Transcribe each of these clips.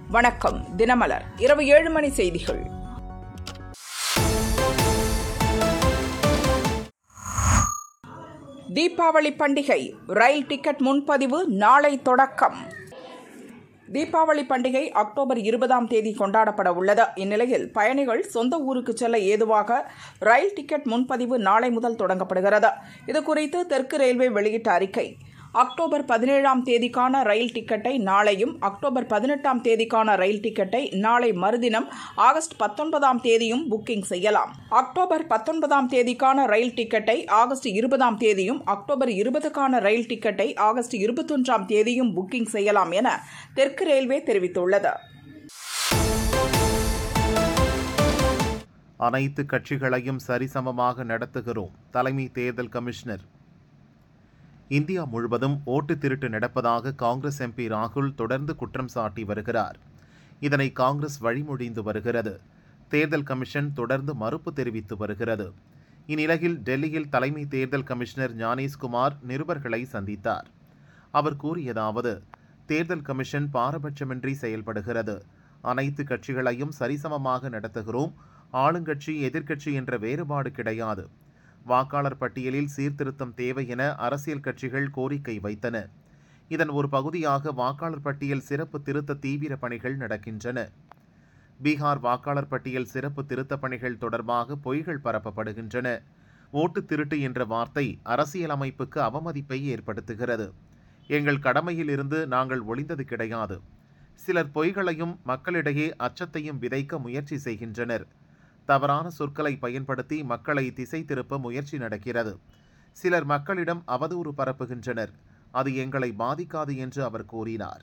வணக்கம் தினமலர் இரவு ஏழு மணி செய்திகள் தீபாவளி பண்டிகை ரயில் டிக்கெட் முன்பதிவு நாளை தொடக்கம் தீபாவளி பண்டிகை அக்டோபர் இருபதாம் தேதி கொண்டாடப்பட உள்ளது இந்நிலையில் பயணிகள் சொந்த ஊருக்கு செல்ல ஏதுவாக ரயில் டிக்கெட் முன்பதிவு நாளை முதல் தொடங்கப்படுகிறது இதுகுறித்து தெற்கு ரயில்வே வெளியிட்ட அறிக்கை அக்டோபர் பதினேழாம் தேதிக்கான ரயில் டிக்கெட்டை நாளையும் அக்டோபர் பதினெட்டாம் தேதிக்கான ரயில் டிக்கெட்டை நாளை மறுதினம் ஆகஸ்ட் பத்தொன்பதாம் தேதியும் புக்கிங் செய்யலாம் அக்டோபர் பத்தொன்பதாம் தேதிக்கான ரயில் டிக்கெட்டை ஆகஸ்ட் இருபதாம் தேதியும் அக்டோபர் இருபதுக்கான ரயில் டிக்கெட்டை ஆகஸ்ட் இருபத்தொன்றாம் தேதியும் புக்கிங் செய்யலாம் என தெற்கு ரயில்வே தெரிவித்துள்ளது அனைத்து கட்சிகளையும் சரிசமமாக நடத்துகிறோம் தலைமை தேர்தல் கமிஷனர் இந்தியா முழுவதும் ஓட்டு திருட்டு நடப்பதாக காங்கிரஸ் எம்பி ராகுல் தொடர்ந்து குற்றம் சாட்டி வருகிறார் இதனை காங்கிரஸ் வழிமொழிந்து வருகிறது தேர்தல் கமிஷன் தொடர்ந்து மறுப்பு தெரிவித்து வருகிறது இந்நிலையில் டெல்லியில் தலைமை தேர்தல் கமிஷனர் ஞானேஷ்குமார் நிருபர்களை சந்தித்தார் அவர் கூறியதாவது தேர்தல் கமிஷன் பாரபட்சமின்றி செயல்படுகிறது அனைத்து கட்சிகளையும் சரிசமமாக நடத்துகிறோம் ஆளுங்கட்சி எதிர்க்கட்சி என்ற வேறுபாடு கிடையாது வாக்காளர் பட்டியலில் சீர்திருத்தம் தேவை என அரசியல் கட்சிகள் கோரிக்கை வைத்தன இதன் ஒரு பகுதியாக வாக்காளர் பட்டியல் சிறப்பு திருத்த தீவிர பணிகள் நடக்கின்றன பீகார் வாக்காளர் பட்டியல் சிறப்பு திருத்த பணிகள் தொடர்பாக பொய்கள் பரப்பப்படுகின்றன ஓட்டு திருட்டு என்ற வார்த்தை அரசியல் அமைப்புக்கு அவமதிப்பை ஏற்படுத்துகிறது எங்கள் கடமையில் இருந்து நாங்கள் ஒளிந்தது கிடையாது சிலர் பொய்களையும் மக்களிடையே அச்சத்தையும் விதைக்க முயற்சி செய்கின்றனர் தவறான சொற்களை பயன்படுத்தி மக்களை திசை திருப்ப முயற்சி நடக்கிறது சிலர் மக்களிடம் அவதூறு பரப்புகின்றனர் அது எங்களை பாதிக்காது என்று அவர் கூறினார்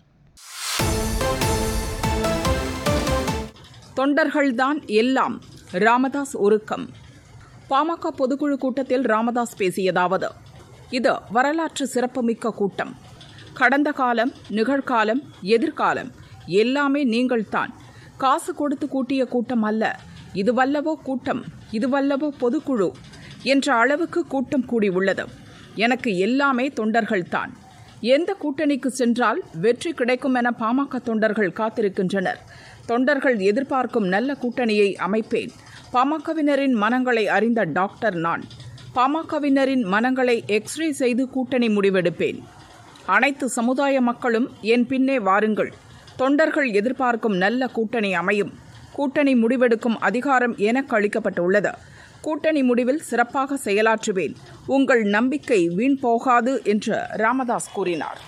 தொண்டர்கள்தான் எல்லாம் ராமதாஸ் உருக்கம் பாமக பொதுக்குழு கூட்டத்தில் ராமதாஸ் பேசியதாவது இது வரலாற்று சிறப்புமிக்க கூட்டம் கடந்த காலம் நிகழ்காலம் எதிர்காலம் எல்லாமே நீங்கள்தான் காசு கொடுத்து கூட்டிய கூட்டம் அல்ல இதுவல்லவோ கூட்டம் இதுவல்லவோ பொதுக்குழு என்ற அளவுக்கு கூட்டம் கூடியுள்ளது எனக்கு எல்லாமே தொண்டர்கள்தான் எந்த கூட்டணிக்கு சென்றால் வெற்றி கிடைக்கும் என பாமக தொண்டர்கள் காத்திருக்கின்றனர் தொண்டர்கள் எதிர்பார்க்கும் நல்ல கூட்டணியை அமைப்பேன் பாமகவினரின் மனங்களை அறிந்த டாக்டர் நான் பாமகவினரின் மனங்களை எக்ஸ்ரே செய்து கூட்டணி முடிவெடுப்பேன் அனைத்து சமுதாய மக்களும் என் பின்னே வாருங்கள் தொண்டர்கள் எதிர்பார்க்கும் நல்ல கூட்டணி அமையும் கூட்டணி முடிவெடுக்கும் அதிகாரம் எனக்கு அளிக்கப்பட்டுள்ளது கூட்டணி முடிவில் சிறப்பாக செயலாற்றுவேன் உங்கள் நம்பிக்கை வீண் போகாது என்று ராமதாஸ் கூறினார்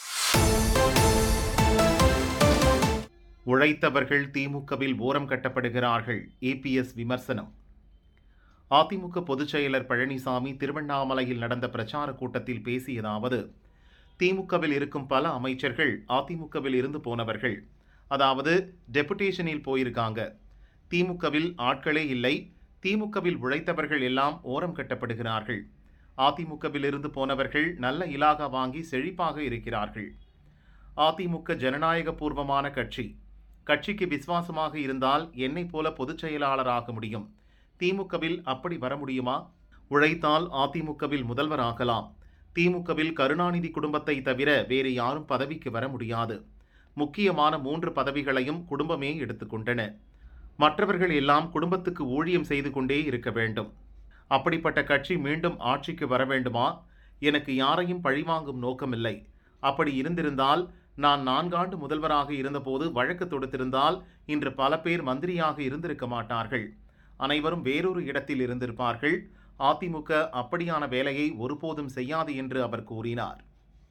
உழைத்தவர்கள் திமுகவில் ஓரம் கட்டப்படுகிறார்கள் ஏபிஎஸ் விமர்சனம் அதிமுக பொதுச் செயலர் பழனிசாமி திருவண்ணாமலையில் நடந்த பிரச்சார கூட்டத்தில் பேசியதாவது திமுகவில் இருக்கும் பல அமைச்சர்கள் அதிமுகவில் இருந்து போனவர்கள் அதாவது டெபுடேஷனில் போயிருக்காங்க திமுகவில் ஆட்களே இல்லை திமுகவில் உழைத்தவர்கள் எல்லாம் ஓரம் கட்டப்படுகிறார்கள் அதிமுகவில் இருந்து போனவர்கள் நல்ல இலாகா வாங்கி செழிப்பாக இருக்கிறார்கள் அதிமுக ஜனநாயக பூர்வமான கட்சி கட்சிக்கு விசுவாசமாக இருந்தால் என்னை போல பொதுச் செயலாளராக முடியும் திமுகவில் அப்படி வர முடியுமா உழைத்தால் அதிமுகவில் முதல்வராகலாம் திமுகவில் கருணாநிதி குடும்பத்தை தவிர வேறு யாரும் பதவிக்கு வர முடியாது முக்கியமான மூன்று பதவிகளையும் குடும்பமே எடுத்துக்கொண்டன மற்றவர்கள் எல்லாம் குடும்பத்துக்கு ஊழியம் செய்து கொண்டே இருக்க வேண்டும் அப்படிப்பட்ட கட்சி மீண்டும் ஆட்சிக்கு வர வேண்டுமா எனக்கு யாரையும் பழிவாங்கும் நோக்கமில்லை அப்படி இருந்திருந்தால் நான் நான்காண்டு முதல்வராக இருந்தபோது வழக்கு தொடுத்திருந்தால் இன்று பல பேர் மந்திரியாக இருந்திருக்க மாட்டார்கள் அனைவரும் வேறொரு இடத்தில் இருந்திருப்பார்கள் அதிமுக அப்படியான வேலையை ஒருபோதும் செய்யாது என்று அவர் கூறினார்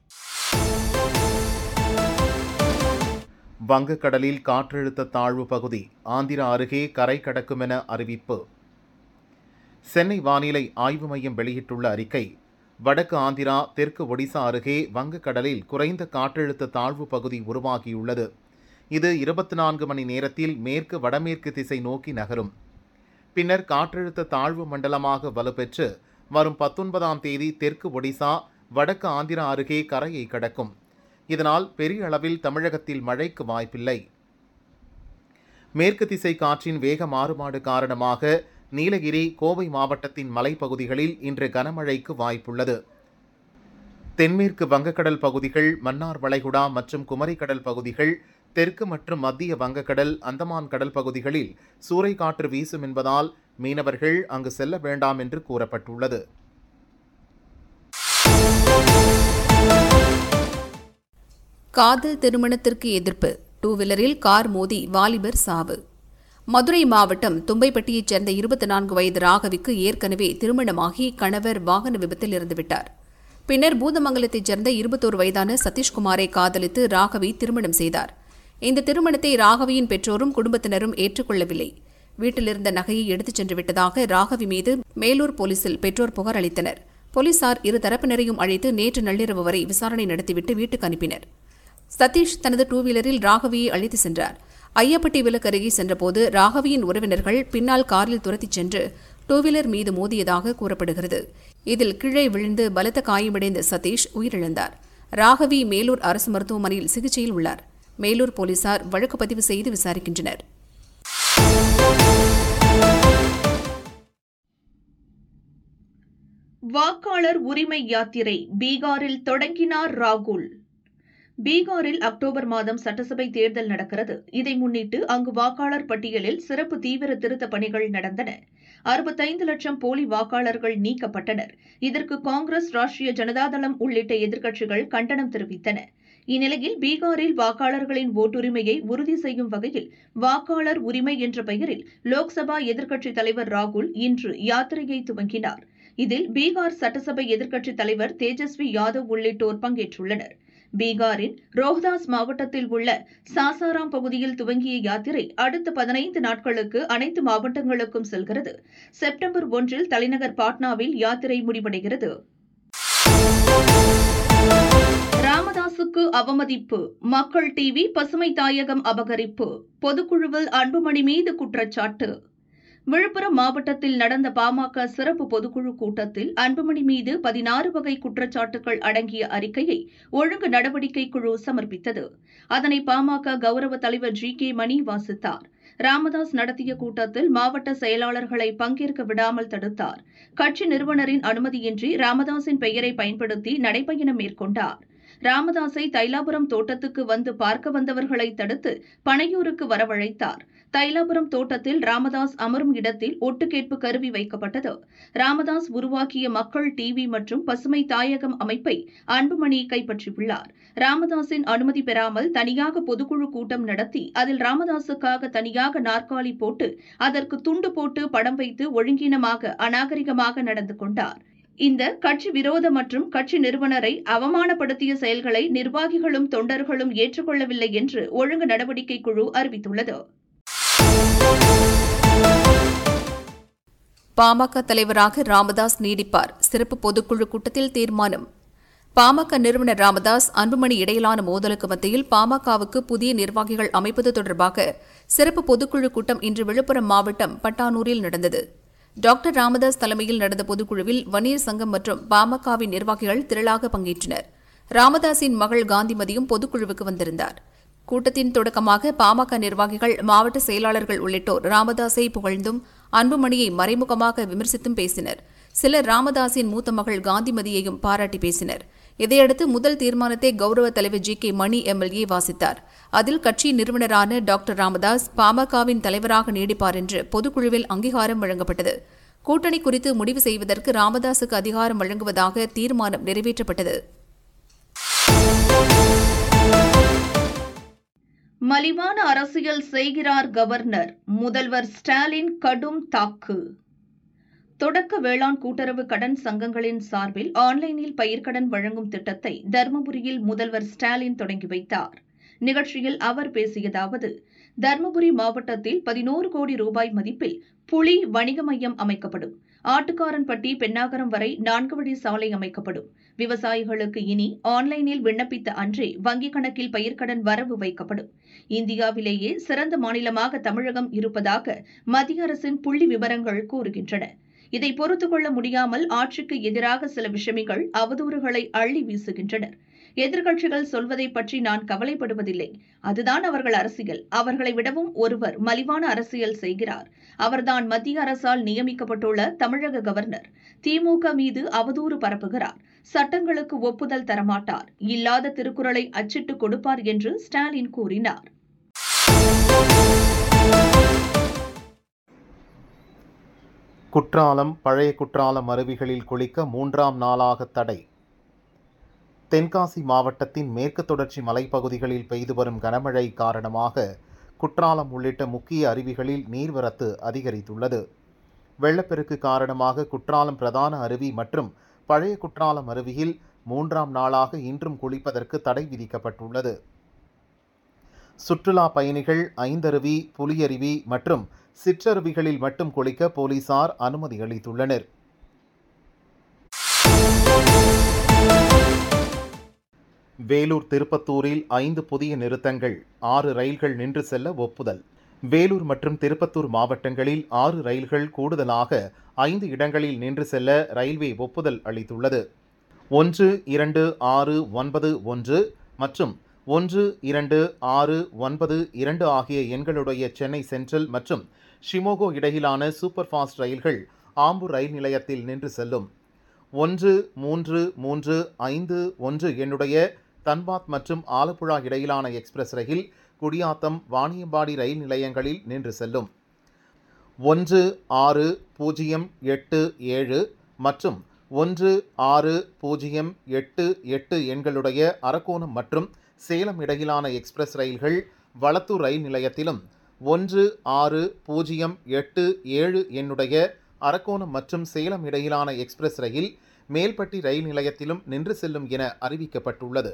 வங்கக்கடலில் காற்றழுத்த தாழ்வு பகுதி ஆந்திரா அருகே கரை கடக்கும் என அறிவிப்பு சென்னை வானிலை ஆய்வு மையம் வெளியிட்டுள்ள அறிக்கை வடக்கு ஆந்திரா தெற்கு ஒடிசா அருகே வங்கக்கடலில் குறைந்த காற்றழுத்த தாழ்வு பகுதி உருவாகியுள்ளது இது இருபத்தி நான்கு மணி நேரத்தில் மேற்கு வடமேற்கு திசை நோக்கி நகரும் பின்னர் காற்றழுத்த தாழ்வு மண்டலமாக வலுப்பெற்று வரும் பத்தொன்பதாம் தேதி தெற்கு ஒடிசா வடக்கு ஆந்திரா அருகே கரையை கடக்கும் இதனால் பெரிய அளவில் தமிழகத்தில் மழைக்கு வாய்ப்பில்லை மேற்கு திசை காற்றின் வேக மாறுபாடு காரணமாக நீலகிரி கோவை மாவட்டத்தின் மலைப்பகுதிகளில் இன்று கனமழைக்கு வாய்ப்புள்ளது தென்மேற்கு வங்கக்கடல் பகுதிகள் மன்னார் வளைகுடா மற்றும் குமரிக்கடல் பகுதிகள் தெற்கு மற்றும் மத்திய வங்கக்கடல் அந்தமான் கடல் பகுதிகளில் சூறைக்காற்று வீசும் என்பதால் மீனவர்கள் அங்கு செல்ல வேண்டாம் என்று கூறப்பட்டுள்ளது காதல் திருமணத்திற்கு எதிர்ப்பு டூ வீலரில் கார் மோதி வாலிபர் சாவு மதுரை மாவட்டம் தும்பைப்பட்டியைச் சேர்ந்த இருபத்தி நான்கு வயது ராகவிக்கு ஏற்கனவே திருமணமாகி கணவர் வாகன விபத்தில் இறந்துவிட்டார் பின்னர் பூதமங்கலத்தைச் சேர்ந்த இருபத்தோரு வயதான சதீஷ்குமாரை காதலித்து ராகவி திருமணம் செய்தார் இந்த திருமணத்தை ராகவியின் பெற்றோரும் குடும்பத்தினரும் ஏற்றுக்கொள்ளவில்லை வீட்டிலிருந்த நகையை எடுத்துச் சென்று விட்டதாக ராகவி மீது மேலூர் போலீசில் பெற்றோர் புகார் அளித்தனர் போலீசார் இரு தரப்பினரையும் அழைத்து நேற்று நள்ளிரவு வரை விசாரணை நடத்திவிட்டு வீட்டுக்கு அனுப்பினர் சதீஷ் தனது டூ வீலரில் ராகவியை அழைத்து சென்றார் ஐயப்பட்டி விலக்கு அருகே சென்றபோது ராகவியின் உறவினர்கள் பின்னால் காரில் துரத்திச் சென்று டூ வீலர் மீது மோதியதாக கூறப்படுகிறது இதில் கீழே விழுந்து பலத்த காயமடைந்த சதீஷ் உயிரிழந்தார் ராகவி மேலூர் அரசு மருத்துவமனையில் சிகிச்சையில் உள்ளார் மேலூர் போலீசார் வழக்கு பதிவு செய்து விசாரிக்கின்றனர் வாக்காளர் உரிமை யாத்திரை பீகாரில் தொடங்கினார் ராகுல் பீகாரில் அக்டோபர் மாதம் சட்டசபை தேர்தல் நடக்கிறது இதை முன்னிட்டு அங்கு வாக்காளர் பட்டியலில் சிறப்பு தீவிர திருத்த பணிகள் நடந்தன அறுபத்தைந்து லட்சம் போலி வாக்காளர்கள் நீக்கப்பட்டனர் இதற்கு காங்கிரஸ் ராஷ்டிரிய ஜனதாதளம் உள்ளிட்ட எதிர்க்கட்சிகள் கண்டனம் தெரிவித்தன இந்நிலையில் பீகாரில் வாக்காளர்களின் ஓட்டுரிமையை உறுதி செய்யும் வகையில் வாக்காளர் உரிமை என்ற பெயரில் லோக்சபா எதிர்க்கட்சித் தலைவர் ராகுல் இன்று யாத்திரையை துவங்கினார் இதில் பீகார் சட்டசபை எதிர்க்கட்சித் தலைவர் தேஜஸ்வி யாதவ் உள்ளிட்டோர் பங்கேற்றுள்ளனர் பீகாரின் ரோஹ்தாஸ் மாவட்டத்தில் உள்ள சாசாராம் பகுதியில் துவங்கிய யாத்திரை அடுத்த பதினைந்து நாட்களுக்கு அனைத்து மாவட்டங்களுக்கும் செல்கிறது செப்டம்பர் ஒன்றில் தலைநகர் பாட்னாவில் யாத்திரை முடிவடைகிறது ராமதாசுக்கு அவமதிப்பு மக்கள் டிவி பசுமை தாயகம் அபகரிப்பு பொதுக்குழுவில் அன்புமணி மீது குற்றச்சாட்டு விழுப்புரம் மாவட்டத்தில் நடந்த பாமக சிறப்பு பொதுக்குழு கூட்டத்தில் அன்புமணி மீது பதினாறு வகை குற்றச்சாட்டுகள் அடங்கிய அறிக்கையை ஒழுங்கு நடவடிக்கை குழு சமர்ப்பித்தது அதனை பாமக கௌரவ தலைவர் ஜி கே மணி வாசித்தார் ராமதாஸ் நடத்திய கூட்டத்தில் மாவட்ட செயலாளர்களை பங்கேற்க விடாமல் தடுத்தார் கட்சி நிறுவனரின் அனுமதியின்றி ராமதாஸின் பெயரை பயன்படுத்தி நடைபயணம் மேற்கொண்டார் ராமதாஸை தைலாபுரம் தோட்டத்துக்கு வந்து பார்க்க வந்தவர்களை தடுத்து பனையூருக்கு வரவழைத்தார் தைலாபுரம் தோட்டத்தில் ராமதாஸ் அமரும் இடத்தில் ஒட்டு கேட்பு கருவி வைக்கப்பட்டது ராமதாஸ் உருவாக்கிய மக்கள் டிவி மற்றும் பசுமை தாயகம் அமைப்பை அன்புமணி கைப்பற்றியுள்ளார் ராமதாஸின் அனுமதி பெறாமல் தனியாக பொதுக்குழு கூட்டம் நடத்தி அதில் ராமதாஸுக்காக தனியாக நாற்காலி போட்டு அதற்கு துண்டு போட்டு படம் வைத்து ஒழுங்கீனமாக அநாகரிகமாக நடந்து கொண்டார் இந்த கட்சி விரோத மற்றும் கட்சி நிறுவனரை அவமானப்படுத்திய செயல்களை நிர்வாகிகளும் தொண்டர்களும் ஏற்றுக்கொள்ளவில்லை என்று ஒழுங்கு நடவடிக்கை குழு அறிவித்துள்ளது பாமக தலைவராக ராமதாஸ் நீடிப்பார் சிறப்பு பொதுக்குழு கூட்டத்தில் தீர்மானம் பாமக நிறுவனர் ராமதாஸ் அன்புமணி இடையிலான மோதலுக்கு மத்தியில் பாமகவுக்கு புதிய நிர்வாகிகள் அமைப்பது தொடர்பாக சிறப்பு பொதுக்குழு கூட்டம் இன்று விழுப்புரம் மாவட்டம் பட்டானூரில் நடந்தது டாக்டர் ராமதாஸ் தலைமையில் நடந்த பொதுக்குழுவில் வன்னியர் சங்கம் மற்றும் பாமகவின் நிர்வாகிகள் திரளாக பங்கேற்றனர் ராமதாஸின் மகள் காந்திமதியும் பொதுக்குழுவுக்கு வந்திருந்தார் கூட்டத்தின் தொடக்கமாக பாமக நிர்வாகிகள் மாவட்ட செயலாளர்கள் உள்ளிட்டோர் ராமதாஸை புகழ்ந்தும் அன்புமணியை மறைமுகமாக விமர்சித்தும் பேசினர் சிலர் ராமதாஸின் மூத்த மகள் காந்திமதியையும் பாராட்டி பேசினர் இதையடுத்து முதல் தீர்மானத்தை கௌரவ தலைவர் ஜி கே மணி எம்எல்ஏ வாசித்தார் அதில் கட்சி நிறுவனரான டாக்டர் ராமதாஸ் பாமகவின் தலைவராக நீடிப்பார் என்று பொதுக்குழுவில் அங்கீகாரம் வழங்கப்பட்டது கூட்டணி குறித்து முடிவு செய்வதற்கு ராமதாஸுக்கு அதிகாரம் வழங்குவதாக தீர்மானம் நிறைவேற்றப்பட்டது மலிவான அரசியல் செய்கிறார் கவர்னர் முதல்வர் ஸ்டாலின் கடும் தாக்கு தொடக்க வேளாண் கூட்டுறவு கடன் சங்கங்களின் சார்பில் ஆன்லைனில் பயிர்க்கடன் வழங்கும் திட்டத்தை தருமபுரியில் முதல்வர் ஸ்டாலின் தொடங்கி வைத்தார் நிகழ்ச்சியில் அவர் பேசியதாவது தருமபுரி மாவட்டத்தில் பதினோரு கோடி ரூபாய் மதிப்பில் புலி வணிக மையம் அமைக்கப்படும் ஆட்டுக்காரன்பட்டி பெண்ணாகரம் வரை நான்கு வழி சாலை அமைக்கப்படும் விவசாயிகளுக்கு இனி ஆன்லைனில் விண்ணப்பித்த அன்றே வங்கிக் கணக்கில் பயிர்க்கடன் வரவு வைக்கப்படும் இந்தியாவிலேயே சிறந்த மாநிலமாக தமிழகம் இருப்பதாக மத்திய அரசின் புள்ளி விவரங்கள் கூறுகின்றன இதை பொறுத்துக் கொள்ள முடியாமல் ஆட்சிக்கு எதிராக சில விஷமிகள் அவதூறுகளை அள்ளி வீசுகின்றனர் எதிர்க்கட்சிகள் சொல்வதை பற்றி நான் கவலைப்படுவதில்லை அதுதான் அவர்கள் அரசியல் அவர்களை விடவும் ஒருவர் மலிவான அரசியல் செய்கிறார் அவர்தான் மத்திய அரசால் நியமிக்கப்பட்டுள்ள தமிழக கவர்னர் திமுக மீது அவதூறு பரப்புகிறார் சட்டங்களுக்கு ஒப்புதல் தரமாட்டார் இல்லாத திருக்குறளை அச்சிட்டு கொடுப்பார் என்று ஸ்டாலின் கூறினார் குற்றாலம் பழைய குற்றாலம் அருவிகளில் குளிக்க மூன்றாம் நாளாக தடை தென்காசி மாவட்டத்தின் மேற்கு தொடர்ச்சி மலைப்பகுதிகளில் பெய்து வரும் கனமழை காரணமாக குற்றாலம் உள்ளிட்ட முக்கிய அருவிகளில் நீர்வரத்து அதிகரித்துள்ளது வெள்ளப்பெருக்கு காரணமாக குற்றாலம் பிரதான அருவி மற்றும் பழைய குற்றாலம் அருவியில் மூன்றாம் நாளாக இன்றும் குளிப்பதற்கு தடை விதிக்கப்பட்டுள்ளது சுற்றுலா பயணிகள் ஐந்தருவி புலியருவி மற்றும் சிற்றருவிகளில் மட்டும் குளிக்க போலீசார் அனுமதி அளித்துள்ளனர் வேலூர் திருப்பத்தூரில் ஐந்து புதிய நிறுத்தங்கள் ஆறு ரயில்கள் நின்று செல்ல ஒப்புதல் வேலூர் மற்றும் திருப்பத்தூர் மாவட்டங்களில் ஆறு ரயில்கள் கூடுதலாக ஐந்து இடங்களில் நின்று செல்ல ரயில்வே ஒப்புதல் அளித்துள்ளது ஒன்று இரண்டு ஆறு ஒன்பது ஒன்று மற்றும் ஒன்று இரண்டு ஆறு ஒன்பது இரண்டு ஆகிய எண்களுடைய சென்னை சென்ட்ரல் மற்றும் ஷிமோகோ இடையிலான சூப்பர் ஃபாஸ்ட் ரயில்கள் ஆம்பூர் ரயில் நிலையத்தில் நின்று செல்லும் ஒன்று மூன்று மூன்று ஐந்து ஒன்று எண்ணுடைய தன்பாத் மற்றும் ஆலப்புழா இடையிலான எக்ஸ்பிரஸ் ரயில் குடியாத்தம் வாணியம்பாடி ரயில் நிலையங்களில் நின்று செல்லும் ஒன்று ஆறு பூஜ்ஜியம் எட்டு ஏழு மற்றும் ஒன்று ஆறு பூஜ்ஜியம் எட்டு எட்டு எண்களுடைய அரக்கோணம் மற்றும் சேலம் இடையிலான எக்ஸ்பிரஸ் ரயில்கள் வளத்தூர் ரயில் நிலையத்திலும் ஒன்று ஆறு பூஜ்ஜியம் எட்டு ஏழு எண்ணுடைய அரக்கோணம் மற்றும் சேலம் இடையிலான எக்ஸ்பிரஸ் ரயில் மேல்பட்டி ரயில் நிலையத்திலும் நின்று செல்லும் என அறிவிக்கப்பட்டுள்ளது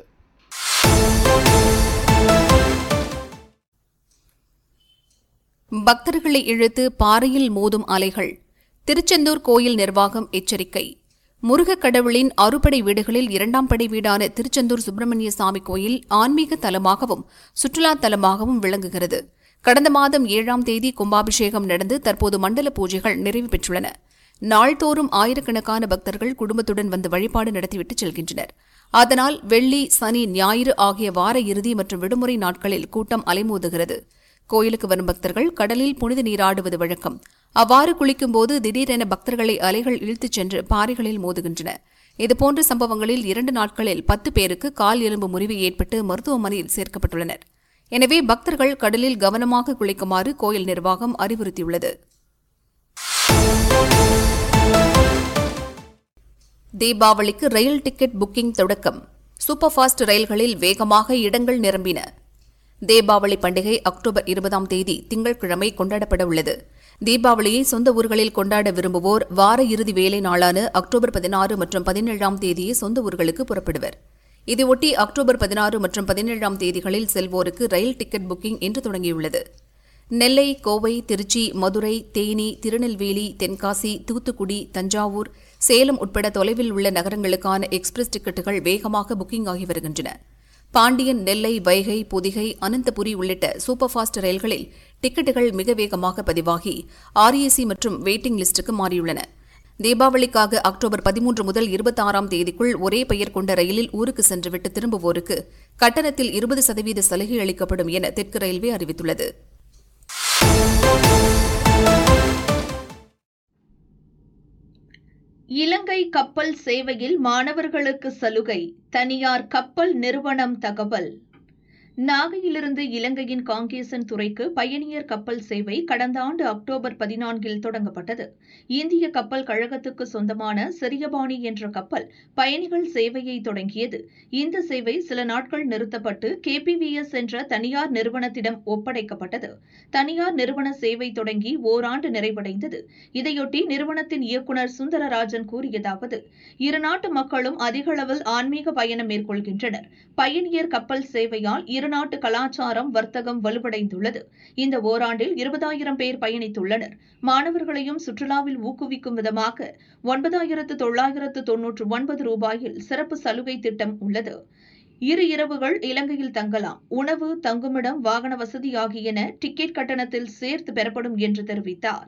பக்தர்களை இழுத்து பாறையில் மோதும் அலைகள் திருச்செந்தூர் கோயில் நிர்வாகம் எச்சரிக்கை முருகக் கடவுளின் அறுபடை வீடுகளில் இரண்டாம் படை வீடான திருச்செந்தூர் சுப்பிரமணிய சாமி கோயில் ஆன்மீக தலமாகவும் சுற்றுலா தலமாகவும் விளங்குகிறது கடந்த மாதம் ஏழாம் தேதி கும்பாபிஷேகம் நடந்து தற்போது மண்டல பூஜைகள் நிறைவு பெற்றுள்ளன நாள்தோறும் ஆயிரக்கணக்கான பக்தர்கள் குடும்பத்துடன் வந்து வழிபாடு நடத்திவிட்டு செல்கின்றனர் அதனால் வெள்ளி சனி ஞாயிறு ஆகிய வார இறுதி மற்றும் விடுமுறை நாட்களில் கூட்டம் அலைமோதுகிறது கோயிலுக்கு வரும் பக்தர்கள் கடலில் புனித நீராடுவது வழக்கம் அவ்வாறு குளிக்கும்போது திடீரென பக்தர்களை அலைகள் இழுத்துச் சென்று பாறைகளில் மோதுகின்றன இதுபோன்ற சம்பவங்களில் இரண்டு நாட்களில் பத்து பேருக்கு கால் எலும்பு முறிவு ஏற்பட்டு மருத்துவமனையில் சேர்க்கப்பட்டுள்ளனர் எனவே பக்தர்கள் கடலில் கவனமாக குளிக்குமாறு கோயில் நிர்வாகம் அறிவுறுத்தியுள்ளது தீபாவளிக்கு ரயில் டிக்கெட் புக்கிங் தொடக்கம் சூப்பர் ஃபாஸ்ட் ரயில்களில் வேகமாக இடங்கள் நிரம்பின தீபாவளி பண்டிகை அக்டோபர் இருபதாம் தேதி திங்கட்கிழமை கொண்டாடப்பட உள்ளது தீபாவளியை சொந்த ஊர்களில் கொண்டாட விரும்புவோர் வார இறுதி வேலை நாளான அக்டோபர் பதினாறு மற்றும் பதினேழாம் தேதியே சொந்த ஊர்களுக்கு புறப்படுவர் இதையொட்டி அக்டோபர் பதினாறு மற்றும் பதினேழாம் தேதிகளில் செல்வோருக்கு ரயில் டிக்கெட் புக்கிங் இன்று தொடங்கியுள்ளது நெல்லை கோவை திருச்சி மதுரை தேனி திருநெல்வேலி தென்காசி தூத்துக்குடி தஞ்சாவூர் சேலம் உட்பட தொலைவில் உள்ள நகரங்களுக்கான எக்ஸ்பிரஸ் டிக்கெட்டுகள் வேகமாக புக்கிங் ஆகி வருகின்றன பாண்டியன் நெல்லை வைகை பொதிகை அனந்தபுரி உள்ளிட்ட சூப்பர் ஃபாஸ்ட் ரயில்களில் டிக்கெட்டுகள் மிக வேகமாக பதிவாகி ஆர்ஏசி மற்றும் வெயிட்டிங் லிஸ்டுக்கு மாறியுள்ளன தீபாவளிக்காக அக்டோபர் பதிமூன்று முதல் இருபத்தாறாம் தேதிக்குள் ஒரே பெயர் கொண்ட ரயிலில் ஊருக்கு சென்றுவிட்டு திரும்புவோருக்கு கட்டணத்தில் இருபது சதவீத சலுகை அளிக்கப்படும் என தெற்கு ரயில்வே அறிவித்துள்ளது இலங்கை கப்பல் சேவையில் மாணவர்களுக்கு சலுகை தனியார் கப்பல் நிறுவனம் தகவல் நாகையிலிருந்து இலங்கையின் காங்கேசன் துறைக்கு பயணியர் கப்பல் சேவை கடந்த ஆண்டு அக்டோபர் பதினான்கில் தொடங்கப்பட்டது இந்திய கப்பல் கழகத்துக்கு சொந்தமான சிறியபாணி என்ற கப்பல் பயணிகள் சேவையை தொடங்கியது இந்த சேவை சில நாட்கள் நிறுத்தப்பட்டு கேபிவிஎஸ் என்ற தனியார் நிறுவனத்திடம் ஒப்படைக்கப்பட்டது தனியார் நிறுவன சேவை தொடங்கி ஓராண்டு நிறைவடைந்தது இதையொட்டி நிறுவனத்தின் இயக்குநர் சுந்தரராஜன் கூறியதாவது இரு நாட்டு மக்களும் அதிகளவில் ஆன்மீக பயணம் மேற்கொள்கின்றனர் பயணியர் கப்பல் சேவையால் இரு நாட்டு கலாச்சாரம் வர்த்தகம் வலுவடைந்துள்ளது இந்த ஓராண்டில் இருபதாயிரம் பேர் பயணித்துள்ளனர் மாணவர்களையும் சுற்றுலாவில் ஊக்குவிக்கும் விதமாக ஒன்பதாயிரத்து தொள்ளாயிரத்து தொன்னூற்று ஒன்பது ரூபாயில் சிறப்பு சலுகை திட்டம் உள்ளது இரு இரவுகள் இலங்கையில் தங்கலாம் உணவு தங்குமிடம் வாகன வசதி ஆகியன டிக்கெட் கட்டணத்தில் சேர்த்து பெறப்படும் என்று தெரிவித்தார்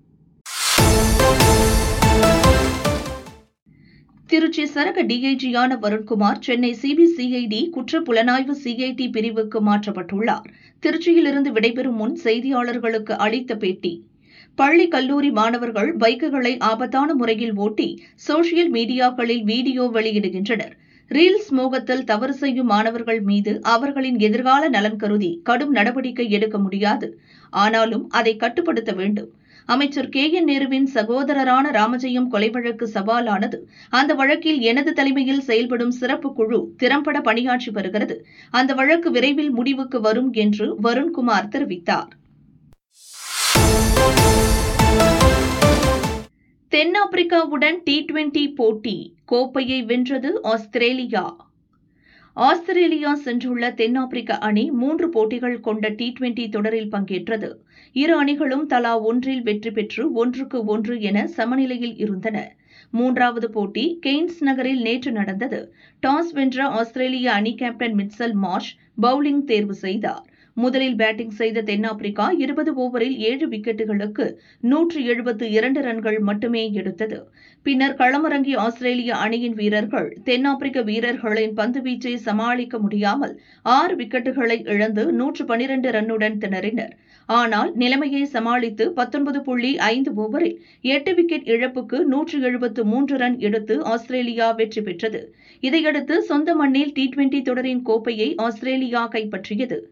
திருச்சி சரக டிஐஜியான வருண்குமார் சென்னை சிபிசிஐடி குற்ற புலனாய்வு சிஐடி பிரிவுக்கு மாற்றப்பட்டுள்ளார் திருச்சியிலிருந்து விடைபெறும் முன் செய்தியாளர்களுக்கு அளித்த பேட்டி பள்ளி கல்லூரி மாணவர்கள் பைக்குகளை ஆபத்தான முறையில் ஓட்டி சோசியல் மீடியாக்களில் வீடியோ வெளியிடுகின்றனர் ரீல்ஸ் மோகத்தில் தவறு செய்யும் மாணவர்கள் மீது அவர்களின் எதிர்கால நலன் கருதி கடும் நடவடிக்கை எடுக்க முடியாது ஆனாலும் அதை கட்டுப்படுத்த வேண்டும் அமைச்சர் கே என் நேருவின் சகோதரரான ராமஜெயம் கொலை வழக்கு சவாலானது அந்த வழக்கில் எனது தலைமையில் செயல்படும் சிறப்பு குழு திறம்பட பணியாற்றி வருகிறது அந்த வழக்கு விரைவில் முடிவுக்கு வரும் என்று வருண்குமார் தெரிவித்தார் தென்னாப்பிரிக்காவுடன் டி டுவெண்டி போட்டி கோப்பையை வென்றது ஆஸ்திரேலியா ஆஸ்திரேலியா சென்றுள்ள தென்னாப்பிரிக்க அணி மூன்று போட்டிகள் கொண்ட டி டுவெண்டி தொடரில் பங்கேற்றது இரு அணிகளும் தலா ஒன்றில் வெற்றி பெற்று ஒன்றுக்கு ஒன்று என சமநிலையில் இருந்தன மூன்றாவது போட்டி கெய்ன்ஸ் நகரில் நேற்று நடந்தது டாஸ் வென்ற ஆஸ்திரேலிய அணி கேப்டன் மிட்சல் மார்ஷ் பவுலிங் தேர்வு செய்தார் முதலில் பேட்டிங் செய்த தென்னாப்பிரிக்கா இருபது ஓவரில் ஏழு விக்கெட்டுகளுக்கு நூற்று எழுபத்து இரண்டு ரன்கள் மட்டுமே எடுத்தது பின்னர் களமிறங்கிய ஆஸ்திரேலிய அணியின் வீரர்கள் தென்னாப்பிரிக்க வீரர்களின் பந்துவீச்சை சமாளிக்க முடியாமல் ஆறு விக்கெட்டுகளை இழந்து நூற்று பனிரண்டு ரன்னுடன் திணறினர் ஆனால் நிலைமையை சமாளித்து பத்தொன்பது புள்ளி ஐந்து ஓவரில் எட்டு விக்கெட் இழப்புக்கு நூற்று எழுபத்து மூன்று ரன் எடுத்து ஆஸ்திரேலியா வெற்றி பெற்றது இதையடுத்து சொந்த மண்ணில் டி டுவெண்டி தொடரின் கோப்பையை ஆஸ்திரேலியா கைப்பற்றியது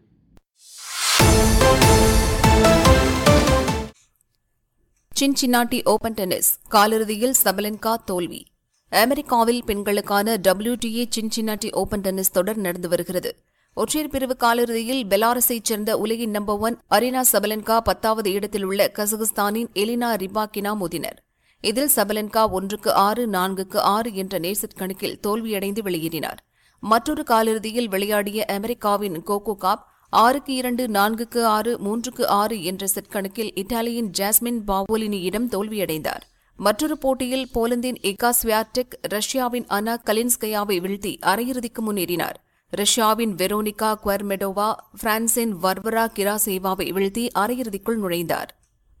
சின்சின்னாட்டி ஓபன் டென்னிஸ் காலிறுதியில் சபலென்கா தோல்வி அமெரிக்காவில் பெண்களுக்கான டபிள்யூடிஏ சின்சின்னாட்டி ஓபன் டென்னிஸ் தொடர் நடந்து வருகிறது ஒற்றையர் பிரிவு காலிறுதியில் பெலாரஸைச் சேர்ந்த உலகின் நம்பர் ஒன் அரினா சபலென்கா பத்தாவது இடத்தில் உள்ள கசகஸ்தானின் எலினா ரிபாக்கினா மோதினர் இதில் சபலென்கா ஒன்றுக்கு ஆறு நான்குக்கு ஆறு என்ற நேர்செட் கணக்கில் தோல்வியடைந்து வெளியேறினார் மற்றொரு காலிறுதியில் விளையாடிய அமெரிக்காவின் கோகோ காப் ஆறுக்கு இரண்டு நான்குக்கு ஆறு மூன்றுக்கு ஆறு என்ற செட் கணக்கில் இத்தாலியின் ஜாஸ்மின் பாவோலினியிடம் தோல்வியடைந்தார் மற்றொரு போட்டியில் போலந்தின் எகா ஸ்வியாடெக் ரஷ்யாவின் அனா கலின்ஸ்கயாவை வீழ்த்தி அரையிறுதிக்கு முன்னேறினார் ரஷ்யாவின் வெரோனிகா குவர்மெடோவா பிரான்சின் வர்வரா கிராசேவாவை வீழ்த்தி அரையிறுதிக்குள் நுழைந்தார்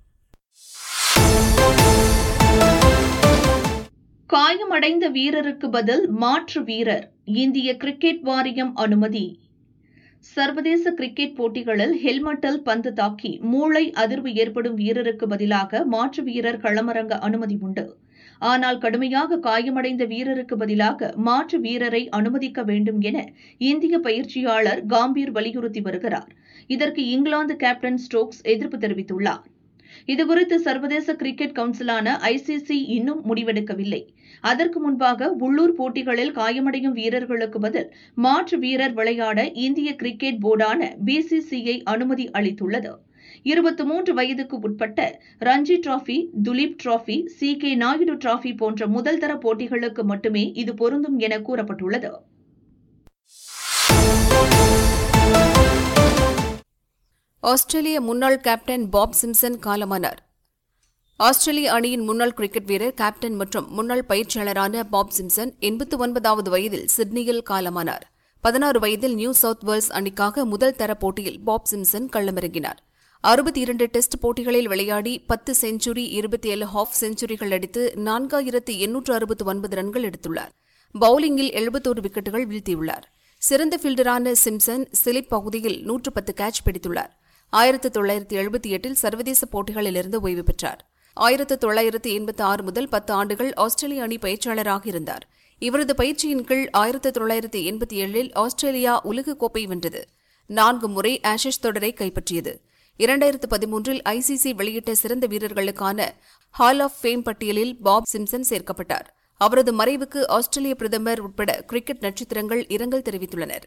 காயமடைந்த வீரருக்கு பதில் மாற்று வீரர் இந்திய கிரிக்கெட் வாரியம் அனுமதி சர்வதேச கிரிக்கெட் போட்டிகளில் ஹெல்மெட்டில் பந்து தாக்கி மூளை அதிர்வு ஏற்படும் வீரருக்கு பதிலாக மாற்று வீரர் களமிறங்க அனுமதி உண்டு ஆனால் கடுமையாக காயமடைந்த வீரருக்கு பதிலாக மாற்று வீரரை அனுமதிக்க வேண்டும் என இந்திய பயிற்சியாளர் காம்பீர் வலியுறுத்தி வருகிறார் இதற்கு இங்கிலாந்து கேப்டன் ஸ்டோக்ஸ் எதிர்ப்பு தெரிவித்துள்ளார் இதுகுறித்து சர்வதேச கிரிக்கெட் கவுன்சிலான ஐசிசி இன்னும் முடிவெடுக்கவில்லை அதற்கு முன்பாக உள்ளூர் போட்டிகளில் காயமடையும் வீரர்களுக்கு பதில் மாற்று வீரர் விளையாட இந்திய கிரிக்கெட் போர்டான பிசிசிஐ அனுமதி அளித்துள்ளது இருபத்தி மூன்று வயதுக்கு உட்பட்ட Ranji trophy Duleep trophy C K Naidu trophy போன்ற முதல் தர போட்டிகளுக்கு மட்டுமே இது பொருந்தும் என கூறப்பட்டுள்ளது ஆஸ்திரேலிய முன்னாள் கேப்டன் பாப் சிம்சன் காலமானார் ஆஸ்திரேலிய அணியின் முன்னாள் கிரிக்கெட் வீரர் கேப்டன் மற்றும் முன்னாள் பயிற்சியாளரான பாப் சிம்சன் எண்பத்து ஒன்பதாவது வயதில் சிட்னியில் காலமானார் பதினாறு வயதில் நியூ சவுத் வேல்ஸ் அணிக்காக முதல் தர போட்டியில் பாப் சிம்சன் களமிறங்கினார் அறுபத்தி இரண்டு டெஸ்ட் போட்டிகளில் விளையாடி பத்து செஞ்சுரி இருபத்தி ஏழு ஹாஃப் செஞ்சுரிகள் அடித்து நான்காயிரத்து எண்ணூற்று அறுபத்து ஒன்பது ரன்கள் எடுத்துள்ளார் பவுலிங்கில் எழுபத்தோரு விக்கெட்டுகள் வீழ்த்தியுள்ளார் சிறந்த ஃபீல்டரான சிம்சன் சிலிப் பகுதியில் நூற்று பத்து கேட்ச் பிடித்துள்ளார் ஆயிரத்து தொள்ளாயிரத்து எழுபத்தி எட்டில் சர்வதேச போட்டிகளிலிருந்து ஓய்வு பெற்றார் ஆயிரத்து தொள்ளாயிரத்து எண்பத்தி ஆறு முதல் பத்து ஆண்டுகள் ஆஸ்திரேலிய அணி பயிற்சியாளராக இருந்தார் இவரது பயிற்சியின் கீழ் ஆயிரத்து தொள்ளாயிரத்து எண்பத்தி ஏழில் ஆஸ்திரேலியா உலகக்கோப்பை வென்றது நான்கு முறை ஆஷஸ் தொடரை கைப்பற்றியது இரண்டாயிரத்து பதிமூன்றில் ஐசிசி வெளியிட்ட சிறந்த வீரர்களுக்கான ஹால் ஆஃப் ஃபேம் பட்டியலில் பாப் சிம்சன் சேர்க்கப்பட்டார் அவரது மறைவுக்கு ஆஸ்திரேலிய பிரதமர் உட்பட கிரிக்கெட் நட்சத்திரங்கள் இரங்கல் தெரிவித்துள்ளனர்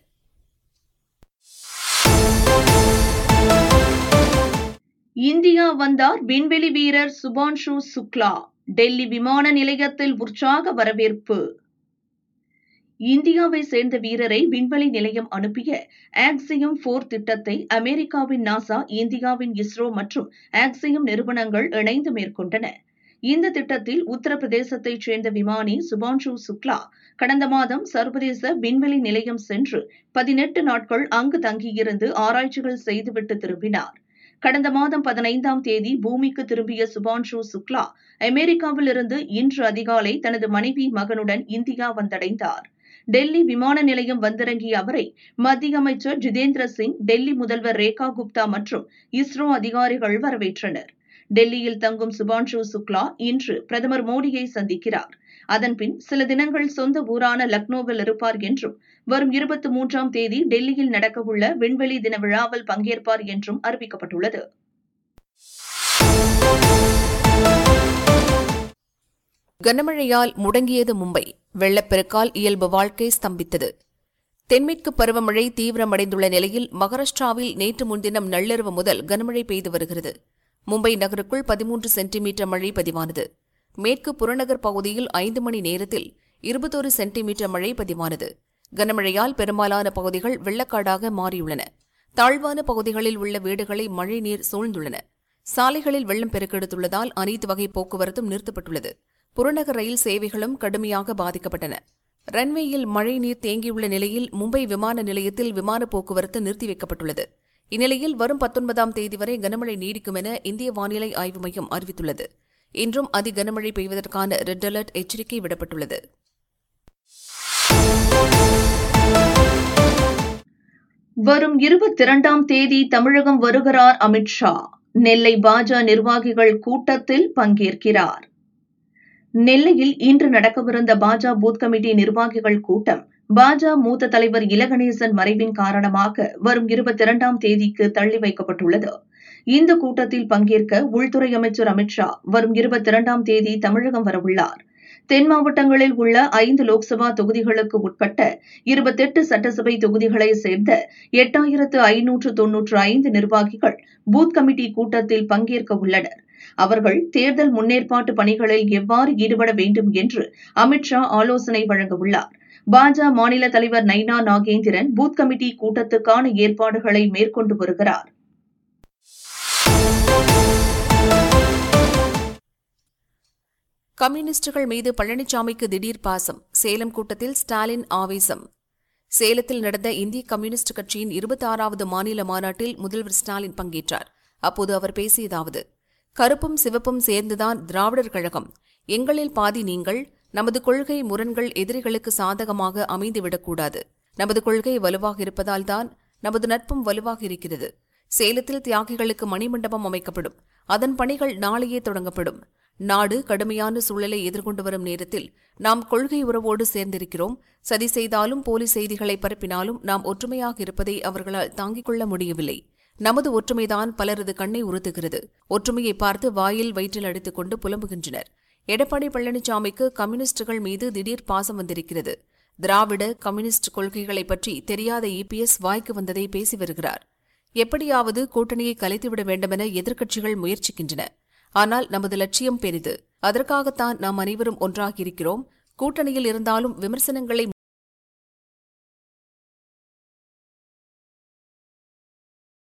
இந்தியா வந்தார் விண்வெளி வீரர் சுபான்ஷு சுக்லா டெல்லி விமான நிலையத்தில் உற்சாக வரவேற்பு இந்தியாவை சேர்ந்த வீரரை விண்வெளி நிலையம் அனுப்பிய ஆக்சியம் போர் திட்டத்தை அமெரிக்காவின் நாசா இந்தியாவின் இஸ்ரோ மற்றும் ஆக்சியம் நிறுவனங்கள் இணைந்து மேற்கொண்டன இந்த திட்டத்தில் உத்தரப்பிரதேசத்தைச் சேர்ந்த விமானி சுபான்ஷு சுக்லா கடந்த மாதம் சர்வதேச விண்வெளி நிலையம் சென்று பதினெட்டு நாட்கள் அங்கு தங்கியிருந்து ஆராய்ச்சிகள் செய்துவிட்டு திரும்பினார் கடந்த மாதம் பதினைந்தாம் தேதி பூமிக்கு திரும்பிய சுபான்ஷு சுக்லா அமெரிக்காவிலிருந்து இன்று அதிகாலை தனது மனைவி மகனுடன் இந்தியா வந்தடைந்தார் டெல்லி விமான நிலையம் வந்திறங்கிய அவரை மத்திய அமைச்சர் ஜிதேந்திர சிங் டெல்லி முதல்வர் ரேகா குப்தா மற்றும் இஸ்ரோ அதிகாரிகள் வரவேற்றனர் டெல்லியில் தங்கும் சுபான்ஷு சுக்லா இன்று பிரதமர் மோடியை சந்திக்கிறார் அதன்பின் சில தினங்கள் சொந்த ஊரான லக்னோவில் இருப்பார் என்றும் வரும் இருபத்தி மூன்றாம் தேதி டெல்லியில் நடக்கவுள்ள விண்வெளி தின விழாவில் பங்கேற்பார் என்றும் அறிவிக்கப்பட்டுள்ளது கனமழையால் முடங்கியது மும்பை வெள்ளப்பெருக்கால் இயல்பு வாழ்க்கை ஸ்தம்பித்தது தென்மேற்கு பருவமழை தீவிரமடைந்துள்ள நிலையில் மகாராஷ்டிராவில் நேற்று முன்தினம் நள்ளிரவு முதல் கனமழை பெய்து வருகிறது மும்பை நகருக்குள் பதிமூன்று சென்டிமீட்டர் மழை பதிவானது மேற்கு புறநகர் பகுதியில் ஐந்து மணி நேரத்தில் இருபத்தொரு சென்டிமீட்டர் மழை பதிவானது கனமழையால் பெரும்பாலான பகுதிகள் வெள்ளக்காடாக மாறியுள்ளன தாழ்வான பகுதிகளில் உள்ள வீடுகளை மழைநீர் சூழ்ந்துள்ளன சாலைகளில் வெள்ளம் பெருக்கெடுத்துள்ளதால் அனைத்து வகை போக்குவரத்தும் நிறுத்தப்பட்டுள்ளது புறநகர் ரயில் சேவைகளும் கடுமையாக பாதிக்கப்பட்டன ரன்வேயில் மழை நீர் தேங்கியுள்ள நிலையில் மும்பை விமான நிலையத்தில் விமான போக்குவரத்து நிறுத்தி வைக்கப்பட்டுள்ளது இந்நிலையில் வரும் பத்தொன்பதாம் தேதி வரை கனமழை நீடிக்கும் என இந்திய வானிலை ஆய்வு மையம் அறிவித்துள்ளது இன்றும் அதி கனமழை பெய்வதற்கான ரெட் அலர்ட் எச்சரிக்கை விடப்பட்டுள்ளது வரும் இருபத்தி இரண்டாம் தேதி தமிழகம் வருகிறார் அமித்ஷா நெல்லை பாஜ நிர்வாகிகள் கூட்டத்தில் பங்கேற்கிறார் நெல்லையில் இன்று நடக்கவிருந்த பாஜ பூத் கமிட்டி நிர்வாகிகள் கூட்டம் பாஜ மூத்த தலைவர் இலகணேசன் மறைவின் காரணமாக வரும் இருபத்தி இரண்டாம் தேதிக்கு தள்ளி வைக்கப்பட்டுள்ளது இந்த கூட்டத்தில் பங்கேற்க உள்துறை அமைச்சர் அமித்ஷா வரும் இருபத்தி இரண்டாம் தேதி தமிழகம் வரவுள்ளார் தென் மாவட்டங்களில் உள்ள ஐந்து லோக்சபா தொகுதிகளுக்கு உட்பட்ட இருபத்தெட்டு சட்டசபை தொகுதிகளை சேர்ந்த எட்டாயிரத்து ஐநூற்று தொன்னூற்று ஐந்து நிர்வாகிகள் பூத் கமிட்டி கூட்டத்தில் பங்கேற்க உள்ளனர் அவர்கள் தேர்தல் முன்னேற்பாட்டு பணிகளில் எவ்வாறு ஈடுபட வேண்டும் என்று அமித்ஷா ஆலோசனை வழங்கவுள்ளார் பாஜ மாநில தலைவர் நைனா நாகேந்திரன் பூத் கமிட்டி கூட்டத்துக்கான ஏற்பாடுகளை மேற்கொண்டு வருகிறார் கம்யூனிஸ்டுகள் மீது பழனிசாமிக்கு திடீர் பாசம் சேலம் கூட்டத்தில் ஸ்டாலின் ஆவேசம் சேலத்தில் நடந்த இந்திய கம்யூனிஸ்ட் கட்சியின் இருபத்தாறாவது மாநில மாநாட்டில் முதல்வர் ஸ்டாலின் பங்கேற்றார் அப்போது அவர் பேசியதாவது கருப்பும் சிவப்பும் சேர்ந்துதான் திராவிடர் கழகம் எங்களில் பாதி நீங்கள் நமது கொள்கை முரண்கள் எதிரிகளுக்கு சாதகமாக அமைந்துவிடக்கூடாது நமது கொள்கை வலுவாக இருப்பதால்தான் நமது நட்பும் வலுவாக இருக்கிறது சேலத்தில் தியாகிகளுக்கு மணிமண்டபம் அமைக்கப்படும் அதன் பணிகள் நாளையே தொடங்கப்படும் நாடு கடுமையான சூழலை எதிர்கொண்டு வரும் நேரத்தில் நாம் கொள்கை உறவோடு சேர்ந்திருக்கிறோம் சதி செய்தாலும் போலி செய்திகளை பரப்பினாலும் நாம் ஒற்றுமையாக இருப்பதை அவர்களால் தாங்கிக் கொள்ள முடியவில்லை நமது ஒற்றுமைதான் பலரது கண்ணை உறுத்துகிறது ஒற்றுமையை பார்த்து வாயில் வயிற்றில் அடித்துக் கொண்டு புலம்புகின்றனர் எடப்பாடி பழனிசாமிக்கு கம்யூனிஸ்டுகள் மீது திடீர் பாசம் வந்திருக்கிறது திராவிட கம்யூனிஸ்ட் கொள்கைகளை பற்றி தெரியாத இபிஎஸ் வாய்க்கு வந்ததை பேசி வருகிறார் எப்படியாவது கூட்டணியை கலைத்துவிட வேண்டுமென எதிர்க்கட்சிகள் முயற்சிக்கின்றன ஆனால் நமது லட்சியம் பெரிது அதற்காகத்தான் நாம் அனைவரும் ஒன்றாகியிருக்கிறோம் கூட்டணியில் இருந்தாலும் விமர்சனங்களை